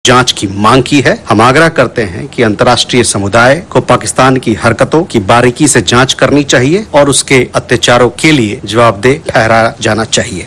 जांच की मांग की है हम आग्रह करते हैं कि अंतर्राष्ट्रीय समुदाय को पाकिस्तान की हरकतों की बारीकी से जांच करनी चाहिए और उसके अत्याचारों के लिए जवाबदेह ठहराया जाना चाहिए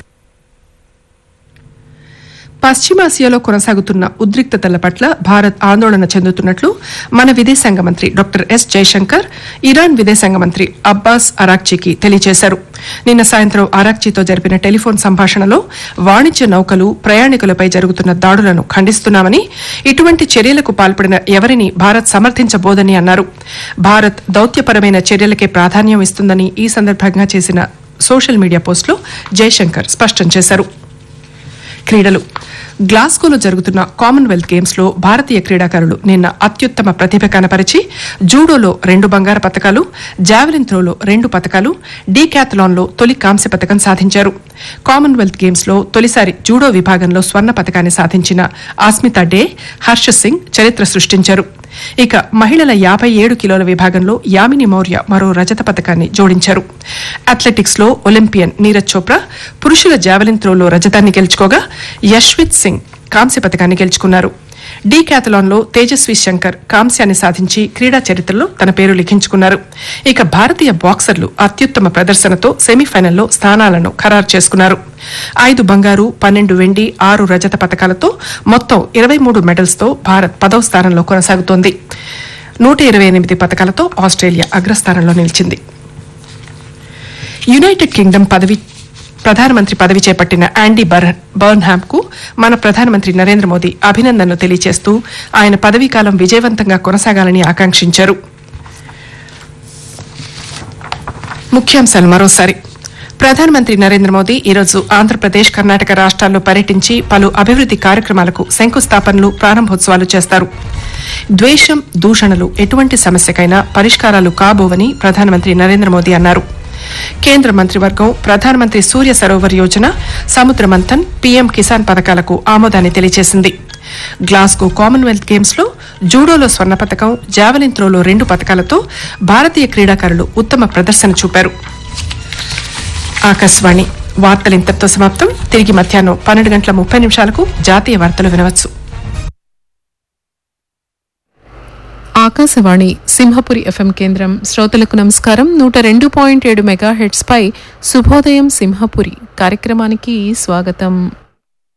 పశ్చిమాసియాలో కొనసాగుతున్న ఉద్రిక్తతల పట్ల భారత్ ఆందోళన చెందుతున్నట్లు మన విదేశాంగ మంత్రి డాక్టర్ ఎస్ జయశంకర్ ఇరాన్ విదేశాంగ మంత్రి అబ్బాస్ అరాక్చీకి తెలియజేశారు నిన్న సాయంత్రం అరాక్చీతో జరిపిన టెలిఫోన్ సంభాషణలో వాణిజ్య నౌకలు ప్రయాణికులపై జరుగుతున్న దాడులను ఖండిస్తున్నామని ఇటువంటి చర్యలకు పాల్పడిన ఎవరిని భారత్ సమర్థించబోదని అన్నారు భారత్ దౌత్యపరమైన చర్యలకే ప్రాధాన్యం ఇస్తుందని ఈ సందర్భంగా చేసిన సోషల్ మీడియా పోస్టులో జయశంకర్ స్పష్టం చేశారు క్రీడలు గ్లాస్గోలో జరుగుతున్న కామన్వెల్త్ గేమ్స్ లో భారతీయ క్రీడాకారులు నిన్న అత్యుత్తమ ప్రతిభ కనపరిచి జూడోలో రెండు బంగారు పతకాలు జావెలిన్ త్రోలో రెండు పతకాలు డీక్యాథలాన్ లో తొలి కాంస్య పతకం సాధించారు కామన్వెల్త్ గేమ్స్ లో తొలిసారి జూడో విభాగంలో స్వర్ణ పతకాన్ని సాధించిన ఆస్మితా డే హర్ష సింగ్ చరిత్ర సృష్టించారు ఇక మహిళల యాభై ఏడు కిలోల విభాగంలో యామిని మౌర్య మరో రజత పతకాన్ని జోడించారు అథ్లెటిక్స్ లో ఒలింపియన్ నీరజ్ చోప్రా పురుషుల జావెలిన్ త్రోలో రజతాన్ని గెలుచుకోగా యశ్విత్ సింగ్ కాంస్య పతకాన్ని గెలుచుకున్నారు డీక్యాథలాన్ లో తేజస్వి శంకర్ కాంస్యాన్ని సాధించి క్రీడా చరిత్రలో తన పేరు లిఖించుకున్నారు ఇక భారతీయ బాక్సర్లు అత్యుత్తమ ప్రదర్శనతో సెమీఫైనల్లో స్థానాలను ఖరారు చేసుకున్నారు ఐదు బంగారు పన్నెండు వెండి ఆరు రజత పతకాలతో మొత్తం ఇరవై మూడు మెడల్స్ తో భారత్ పదవ స్థానంలో కొనసాగుతోంది నూట ఇరవై ఎనిమిది పతకాలతో ఆస్ట్రేలియా అగ్రస్థానంలో నిలిచింది యునైటెడ్ కింగ్డమ్ పదవి ప్రధానమంత్రి పదవి చేపట్టిన యాండీ బర్న్హామ్ కు మన ప్రధానమంత్రి నరేంద్ర మోదీ అభినందనలు తెలియజేస్తూ ఆయన పదవీకాలం విజయవంతంగా కొనసాగాలని ఆకాంక్షించారు ముఖ్యాంశాలు మరోసారి ప్రధానమంత్రి నరేంద్ర మోదీ ఈరోజు ఆంధ్రప్రదేశ్ కర్ణాటక రాష్ట్రాల్లో పర్యటించి పలు అభివృద్ది కార్యక్రమాలకు శంకుస్థాపనలు ప్రారంభోత్సవాలు చేస్తారు ద్వేషం దూషణలు ఎటువంటి సమస్యకైనా పరిష్కారాలు కాబోవని ప్రధానమంత్రి నరేంద్ర మోదీ అన్నారు కేంద్ర మంత్రివర్గం ప్రధానమంత్రి సూర్య సరోవర్ యోజన సముద్ర మంథన్ పీఎం కిసాన్ పథకాలకు ఆమోదాన్ని తెలియజేసింది గ్లాస్గో కామన్వెల్త్ గేమ్స్ లో జూడోలో స్వర్ణ పథకం జావెలిన్ త్రోలో రెండు పథకాలతో భారతీయ క్రీడాకారులు ఉత్తమ ప్రదర్శన చూపారు ఆకాశవాణి వార్తలు ఇంతటితో సమాప్తం తిరిగి మధ్యాహ్నం పన్నెండు గంటల ముప్పై నిమిషాలకు జాతీయ వార్తలు వినవచ్చు ఆకాశవాణి సింహపురి ఎఫ్ఎం కేంద్రం శ్రోతలకు నమస్కారం నూట రెండు పాయింట్ ఏడు మెగాహెడ్స్ పై శుభోదయం సింహపురి కార్యక్రమానికి స్వాగతం